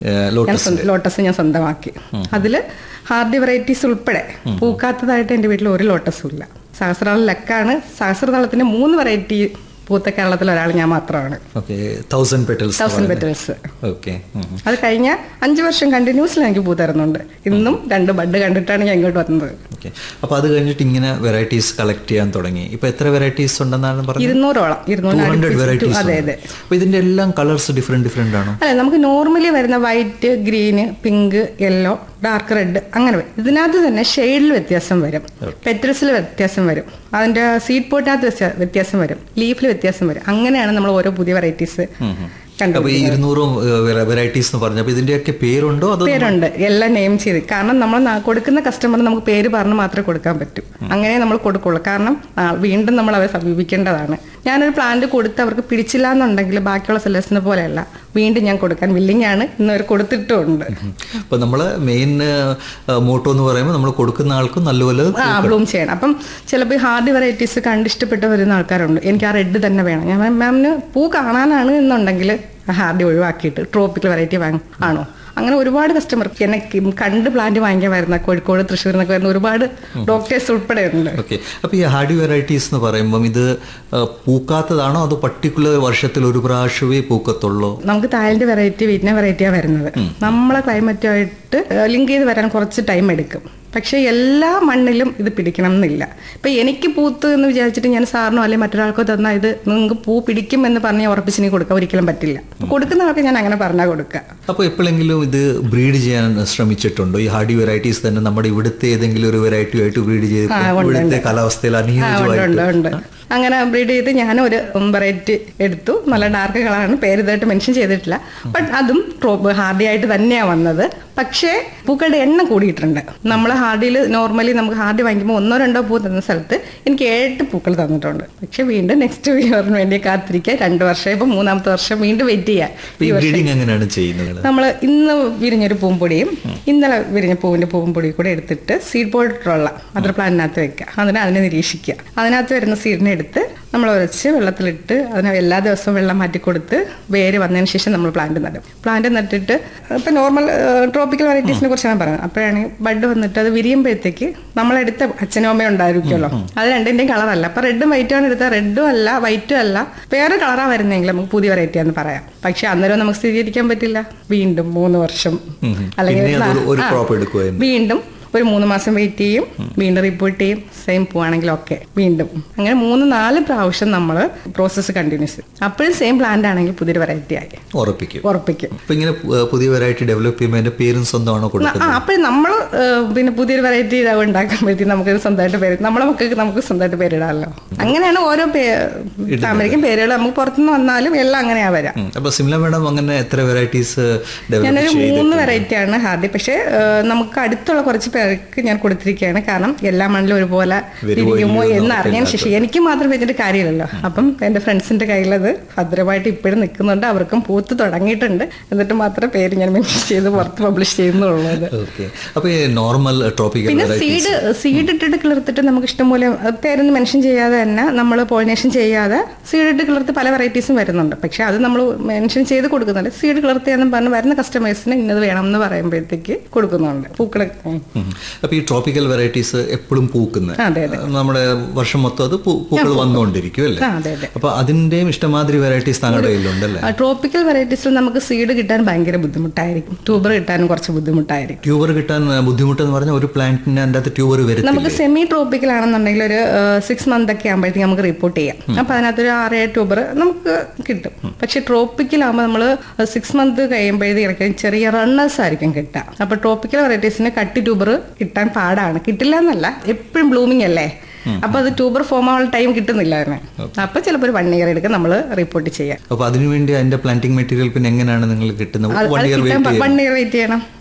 ഞാൻ ലോട്ടസ് സ്വന്തം- ലോട്ടസ് ഞാൻ സ്വന്തമാക്കി അതില് ഹാർഡി വെറൈറ്റീസ് ഉൾപ്പെടെ പൂക്കാത്തതായിട്ട് എന്റെ വീട്ടിൽ ഒരു ലോട്ടസും ഇല്ല സഹസ്രദളം ലക്കാണ് സഹസ്രദളത്തിന്റെ മൂന്ന് വെറൈറ്റി പൂത്ത കേരളത്തിൽ ഒരാൾ ഞാൻ മാത്രമാണ് okay thousand petals thousand petals okay അത് കഴിഞ്ഞ അഞ്ച് വർഷം കണ്ടിന്യൂസ്ലി എനിക്ക് പൂ തരുന്നുണ്ട് ഇന്നും രണ്ട് ബഡ് കണ്ടിട്ടാണ് ഞാൻ ഇങ്ങോട്ട് വന്നത് ഓക്കെ അപ്പൊ അത് കഴിഞ്ഞിട്ട് ഇങ്ങനെ വെറൈറ്റീസ് കളക്ട് ചെയ്യാൻ തുടങ്ങി ഇപ്പൊ എത്ര വെറൈറ്റീസ് ഉണ്ടെന്നാണ് പറഞ്ഞത് ഇരുന്നൂറോളം ടു ഇരുന്നൂറ് ഹൺഡ്രഡ് അടുപ്പിച്ചിട്ട് വെറൈറ്റീസ് അതെ അതെ അപ്പൊ ഇതിന്റെ എല്ലാം കളേഴ്സ് ഡിഫറെന്റ് ഡിഫറെന്റ് ആണോ അല്ല നമുക്ക് നോർമലി വരുന്ന white green pink yellow dark red അങ്ങനെ വരും ഇതിനകത്ത് തന്നെ ഷെയ്ഡിൽ വ്യത്യാസം വരും പെറ്റൽസിൽ വ്യത്യാസം വരും അതിന്റെ സീഡ് പോട്ടിനകത്ത് വ്യത്യാ- വ്യത്യാസം വരും ലീഫിൽ വ്യത്യാസം വരും അങ്ങനെയാണ് നമ്മൾ ഓരോ പുതിയ വെറൈറ്റീസ് അപ്പൊ ഈ കണ്ടുപിടിക്കുന്നത് ഇരുന്നൂറും വെറൈറ്റീസ് എന്ന് പറഞ്ഞപ്പോ ഇതിന്റെയൊക്കെ പേരുണ്ടോ അതോ പേരുണ്ട് എല്ലാം നെയിം ചെയ്ത് കാരണം നമ്മൾ ന- കൊടുക്കുന്ന കസ്റ്റമറിന് നമുക്ക് പേര് പറഞ്ഞ് മാത്രമേ കൊടുക്കാൻ പറ്റൂ അങ്ങനെ നമ്മൾ കൊടുക്കുള്ളൂ കാരണം ആ, വീണ്ടും നമ്മൾ അവരെ സമീപിക്കേണ്ടതാണ് ഞാനൊരു പ്ലാന്റ് കൊടുത്ത് അവർക്ക് പിടിച്ചില്ല എന്നുണ്ടെങ്കിൽ ബാക്കിയുള്ള സെല്ലേഴ്സിനെ പോലെയല്ല വീണ്ടും ഞാൻ കൊടുക്കാൻ വില്ലിംഗ് ആണ് ഇന്ന് അവർ കൊടുത്തിട്ടുമുണ്ട് അപ്പൊ നമ്മള് മെയിൻ മോട്ടോ എന്ന് പറയുമ്പോൾ നമ്മൾ കൊടുക്കുന്ന ആൾക്കും നല്ലപോലെ ആ ബ്ലൂം ചെയ്യണം അപ്പം ചിലപ്പോൾ ഈ ഹാർഡ് വെറൈറ്റീസ് കണ്ടിഷ്ടപ്പെട്ട് വരുന്ന ആൾക്കാരുണ്ട് എനിക്ക് ആ റെഡ് തന്നെ വേണം ഞാൻ പറയും, മാമിന് പൂ കാണാനാണ് എന്നുണ്ടെങ്കിൽ ഹാർഡി ഒഴിവാക്കിയിട്ട് ട്രോപ്പിക്കൽ വെറൈറ്റി വാങ്ങ ആണോ അങ്ങനെ ഒരുപാട് കസ്റ്റമർ എന്നെ കി- കണ്ട് പ്ലാന്റ് വാങ്ങിക്കാൻ വരുന്ന കോഴിക്കോട് തൃശ്ശൂർ എന്നൊക്കെ വരുന്ന ഒരുപാട് ഡോക്ടേഴ്സ് ഉൾപ്പെടെ ഉണ്ട് ഓക്കെ അപ്പൊ ഈ ഹാർഡി വെറൈറ്റീസ് എന്ന് പറയുമ്പോൾ ഇത് ആ, പൂക്കാത്തതാണോ അതോ പർട്ടിക്കുലർ വർഷത്തിൽ ഒരു പ്രാവശ്യമേ പൂക്കത്തുള്ളൂ നമുക്ക് തായ്ലൻഡ് വെറൈറ്റി വിയറ്റ്നാം വെറൈറ്റിയാണ് വരുന്നത് നമ്മളെ ക്ലൈമറ്റുമായിട്ട് ലിങ്ക് ചെയ്ത് വരാൻ കുറച്ച് ടൈം എടുക്കും പക്ഷെ എല്ലാ മണ്ണിലും ഇത് പിടിക്കണം എന്നില്ല ഇപ്പൊ എനിക്ക് പൂത്ത് എന്ന് വിചാരിച്ചിട്ട് ഞാൻ സാറിനോ അല്ലെങ്കിൽ മറ്റൊരാൾക്കോ തന്നാൽ ഇത് നിങ്ങൾക്ക് പൂ പിടിക്കും എന്ന് പറഞ്ഞ് ഉറപ്പിച്ച് നീ കൊടുക്കാൻ ഒരിക്കലും പറ്റില്ല കൊടുക്കുന്ന ആൾക്ക് ഞാൻ അങ്ങനെ പറഞ്ഞാൽ കൊടുക്കുക അപ്പൊ എപ്പോഴെങ്കിലും ഇത് ബ്രീഡ് ചെയ്യാൻ ശ്രമിച്ചിട്ടുണ്ടോ ഈ ഹാർഡി വെറൈറ്റീസ് തന്നെ നമ്മുടെ ഇവിടുത്തെ ഏതെങ്കിലും ഒരു വെറൈറ്റി ആയിട്ട് ബ്രീഡ് ചെയ്ത് ഇവിടുത്തെ കാലാവസ്ഥയിൽ ആ ഉണ്ട് അനുയോജ്യമായിട്ട് ഉണ്ട് ഉണ്ട് അങ്ങനെ ബ്രീഡ് ചെയ്ത് ഞാൻ ഒരു വെറൈറ്റി എടുത്തു നല്ല ഡാർക്ക് കളറാണ് പേര് ഇതായിട്ട് മെൻഷൻ ചെയ്തിട്ടില്ല ബട്ട് അതും ഹാർഡി ആയിട്ട് തന്നെയാണ് വന്നത് പക്ഷേ പൂക്കളുടെ എണ്ണം കൂടിയിട്ടുണ്ട് നമ്മൾ ഹാർഡിയിൽ നോർമലി നമുക്ക് ഹാർഡി വാങ്ങിക്കുമ്പോൾ ഒന്നോ രണ്ടോ പൂ തന്ന സ്ഥലത്ത് എനിക്ക് ഏഴ് പൂക്കൾ തന്നിട്ടുണ്ട് പക്ഷെ വീണ്ടും നെക്സ്റ്റ് ഇയറിന് വേണ്ടി കാത്തിരിക്കുക രണ്ട് വർഷം ഇപ്പം മൂന്നാമത്തെ വർഷം വീണ്ടും വെയിറ്റ് ചെയ്യാം അപ്പൊ ഈ ബ്രീഡിങ് എങ്ങനെയാണ് ചെയ്യുന്നത് നമ്മൾ ഇന്ന് വിരിഞ്ഞൊരു പൂമ്പൊടിയും ഇന്നലെ വിരിഞ്ഞ പൂവിന്റെ പൂമ്പൊടിയും കൂടെ എടുത്തിട്ട് സീഡ് പോയിട്ടുള്ള മദർ പ്ലാന്റിനകത്ത് വെക്കുക അതിനെ അതിനെ നിരീക്ഷിക്കുക അതിനകത്ത് വരുന്ന സീഡിനെ എടുത്ത് നമ്മൾ ഉരച്ച് വെള്ളത്തിലിട്ട് അതിന് എല്ലാ ദിവസവും വെള്ളം മാറ്റി കൊടുത്ത് വേര് വന്നതിന് ശേഷം നമ്മൾ പ്ലാന്റ് നടും പ്ലാന്റ് നട്ടിട്ട് ഇപ്പം നോർമൽ ട്രോപ്പിക്കൽ വെറൈറ്റീസിനെ കുറിച്ചാണ് പറയുന്നത് അപ്പോഴാണ് ബഡ് വന്നിട്ട് അത് വിരിയുമ്പോഴത്തേക്ക് നമ്മളെടുത്ത അച്ഛനും അമ്മയും ഉണ്ടായിരിക്കുമല്ലോ അത് രണ്ടിന്റെയും കളറല്ല അപ്പൊ റെഡും വൈറ്റും ആണ് എടുത്താൽ റെഡും അല്ല വൈറ്റും അല്ല വേറെ കളറാ വരുന്നെങ്കിൽ നമുക്ക് പുതിയ വെറൈറ്റി ആണെന്ന് പറയാം പക്ഷെ അന്നേരം നമുക്ക് സ്ഥിരീകരിക്കാൻ പറ്റില്ല വീണ്ടും മൂന്ന് വർഷം പിന്നെ അത് ഒരു- ഒരു ആ, crop എടുക്കുമായിരുന്നു. വീണ്ടും ഒരു മൂന്ന് മാസം വെയിറ്റ് ചെയ്യും വീണ്ടും റിപ്പോർട്ട് ചെയ്യും സെയിം പോവാണെങ്കിൽ ഓക്കെ വീണ്ടും അങ്ങനെ മൂന്ന് നാല് പ്രാവശ്യം നമ്മൾ പ്രോസസ്സ് കണ്ടിന്യൂസ് അപ്പോഴും സെയിം പ്ലാന്റ് ആണെങ്കിൽ പുതിയൊരു വെറൈറ്റി ആയി ഉറപ്പിക്കും ഉറപ്പിക്കും അപ്പൊ ഇങ്ങനെ പു- പുതിയ വെറൈറ്റി ഡെവലപ്പ് ചെയ്യുമ്പോൾ അതിന്റെ പേരും സ്വന്തമാണോ ആ കൊടുക്കുന്നത് അപ്പോഴും നമ്മൾ പിന്നെ പുതിയൊരു വെറൈറ്റി ഉണ്ടാക്കുമ്പോഴത്തേക്കും നമുക്ക് സ്വന്തമായിട്ട് പേര് നമ്മളെ മക്കൾക്ക് നമുക്ക് സ്വന്തമായിട്ട് പേരിടാമല്ലോ അങ്ങനെയാണ് ഓരോ അമേരിക്കൻ പേരുകൾ നമുക്ക് പുറത്തുനിന്ന് വന്നാലും എല്ലാം അങ്ങനെയാ വരാം ഉം. അപ്പൊ സിംല മേഡം അങ്ങനെ എത്ര വെറൈറ്റീസ് ഡെവലപ്പ് ഞാനൊരു ചെയ്ത് മൂന്ന് വെറൈറ്റി ആണ് ഹാർഡി പക്ഷേ ഏഹ്, നമുക്ക് അടുത്തുള്ള കുറച്ച് പേർക്ക് ഞാൻ കൊടുത്തിരിക്കുകയാണ് കാരണം എല്ലാ മണ്ണിലും ഒരുപോലെ വരുമോ ഇരിക്കുമോ ഇല്ലയോ എന്ന് എന്നൊക്കെ അറിയാൻ ശേഷി എനിക്ക് മാത്രം വെച്ചിട്ട് കാര്യമില്ലല്ലോ അപ്പം എന്റെ ഫ്രണ്ട്സിന്റെ കയ്യിലത് ഭദ്രമായിട്ട് ഇപ്പോഴും നിൽക്കുന്നുണ്ട് അവർക്കും പൂത്ത് തുടങ്ങിയിട്ടുണ്ട് എന്നിട്ട് മാത്രമേ പേര് ഞാൻ മെൻഷൻ ചെയ്ത് പുറത്ത് പബ്ലിഷ് ചെയ്യുന്നുള്ളൂ അത് ഓക്കെ അപ്പൊ ഈ നോർമൽ ട്രോപ്പിക്കൽ പിന്നെ വെറൈറ്റീസ് സീഡ് സീഡ് ഇട്ടിട്ട് കിളിർത്തിട്ട് നമുക്ക് ഇഷ്ടംപോലെ അത് പേരൊന്നും മെൻഷൻ ചെയ്യാതെ തന്നെ നമ്മൾ പോളിനേഷൻ ചെയ്യാതെ സീഡ് ഇട്ട് കിളിർത്ത് പല വെറൈറ്റീസും വരുന്നുണ്ട് പക്ഷെ അത് നമ്മൾ മെൻഷൻ ചെയ്ത് കൊടുക്കുന്നുണ്ട് സീഡ് കിളിർത്തിയെന്നും പറഞ്ഞ് വരുന്ന കസ്റ്റമേഴ്സിന് ഇന്നത് വേണം എന്ന് പറയുമ്പോഴത്തേക്ക് കൊടുക്കുന്നുണ്ട് പൂക്കൾ അപ്പൊ ഈ ട്രോപ്പിക്കൽ വെറൈറ്റീസ് എപ്പോഴും പൂക്കുന്നത് അതെ, അതെ. നമ്മുടെ വർഷം മൊത്തം അത് പൂ- പൂക്കൾ വന്നുകൊണ്ടിരിക്കും അല്ലേ ആ, അതെ, അതെ. അപ്പൊ അതിന്റെയും ഇഷ്ടമാതിരി വെറൈറ്റീസ് താങ്കളുടെ കയ്യിലുണ്ടല്ലേ ട്രോപ്പിക്കൽ വെറൈറ്റീസിൽ നമുക്ക് സീഡ് കിട്ടാൻ ഭയങ്കര ബുദ്ധിമുട്ടായിരിക്കും ട്യൂബർ കിട്ടാനും കുറച്ച് ബുദ്ധിമുട്ടായിരിക്കും ട്യൂബർ കിട്ടാൻ ബുദ്ധിമുട്ടെന്ന് പറഞ്ഞാൽ ഒരു പ്ലാന്റിന് അതിന്റെ അകത്ത് ട്യൂബർ വരത്തില്ല നമുക്ക് സെമി ട്രോപ്പിക്കൽ ആണെന്നുണ്ടെങ്കിൽ ഒരു സിക്സ് മന്ത് ഒക്കെ ആകുമ്പോഴത്തേക്ക് നമുക്ക് റിപ്പോർട്ട് ചെയ്യാം അപ്പൊ അതിനകത്തൊരു ആറേഴ് ട്യൂബർ നമുക്ക് കിട്ടും പക്ഷെ ട്രോപ്പിക്കൽ ആകുമ്പോൾ നമ്മൾ സിക്സ് മന്ത് കഴിയുമ്പോഴത്തേക്കും ചെറിയ റണ്ണേഴ്സ് ആയിരിക്കും കിട്ടുക അപ്പൊ ട്രോപ്പിക്കൽ വെറൈറ്റീസിന് കട്ടി ട്യൂബർ കിട്ടാൻ പാടാണ് കിട്ടില്ല എന്നല്ല എപ്പോഴും ബ്ലൂമിംഗ് അല്ലേ അപ്പൊ അത് ട്യൂബർ ഫോം ആവാനുള്ള ടൈം കിട്ടുന്നില്ല അതിന് അപ്പൊ ചിലപ്പോൾ ഒരു വൺ ഇയർ എടുക്കും നമ്മൾ റിപ്പോർട്ട് ചെയ്യാം അപ്പൊ അതിനുവേണ്ടി അതിന്റെ പ്ലാന്റിംഗ് മെറ്റീരിയൽ പിന്നെ എങ്ങനെയാണ് നിങ്ങൾ കിട്ടുന്നത് അത് വൺ അത് ഇയർ കിട്ടാൻ വെയിറ്റ് വൺ ഇയർ വെയിറ്റ് ചെയ്യണം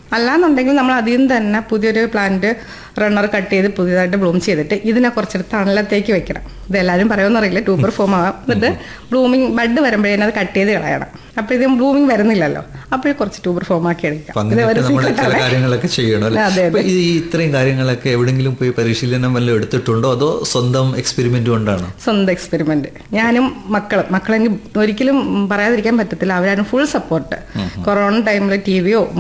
അല്ലാന്നുണ്ടെങ്കിൽ നമ്മൾ അതിൽ നിന്ന് തന്നെ പുതിയൊരു പ്ലാന്റ് റണ്ണർ കട്ട് ചെയ്ത് പുതിയതായിട്ട് ബ്ലൂം ചെയ്തിട്ട് ഇതിനെ കുറച്ചെടുത്ത് തണലത്തേക്ക് വെക്കണം ഇത് എല്ലാവരും പറയുമെന്നറിയില്ല ട്യൂബർ ഫോം ആവാം എന്നിട്ട് ബ്ലൂമിങ് ബഡ് വരുമ്പോഴേ അത് കട്ട് ചെയ്ത് കളയണം അപ്പോൾ ഇത് ബ്ലൂമിങ് വരുന്നില്ലല്ലോ അപ്പോഴേ കുറച്ച് ട്യൂബർ ഫോം ആക്കി എടുക്കാം അപ്പൊ ഇത് അങ്ങനെയൊക്കെ ഒരു നമ്മൾ secret ചില ആണ്. കാര്യങ്ങളൊക്കെ ചെയ്യണം അല്ലേ അതെ, അപ്പൊ ഈ ഇത്രയും കാര്യങ്ങളൊക്കെ എവിടെങ്കിലും പോയി പരിശീലനം വല്ലതും എടുത്തിട്ടുണ്ടോ അതോ സ്വന്തം എക്സ്പെരിമെന്റ് കൊണ്ടാണോ സ്വന്തം എക്സ്പെരിമെന്റ് ഞാനും മക്കളും മക്കളെനിക്ക് ഒരിക്കലും പറയാതിരിക്കാൻ പറ്റത്തില്ല അവരാണ് ഫുൾ സപ്പോർട്ട് കൊറോണ ടൈമിൽ ടി വിയോ